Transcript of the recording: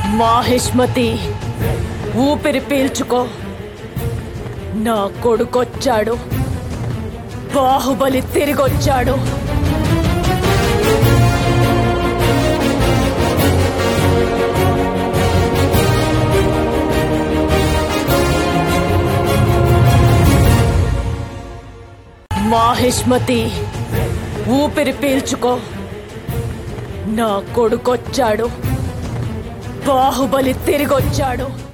మాహిష్మతి ఊపిరి పీల్చుకో నా కొడుకొచ్చాడు బాహుబలి తిరిగొచ్చాడు మాహిష్మతి ఊపిరి పీల్చుకో నా కొడుకొచ్చాడు బాహుబలి తిరిగొచ్చాడు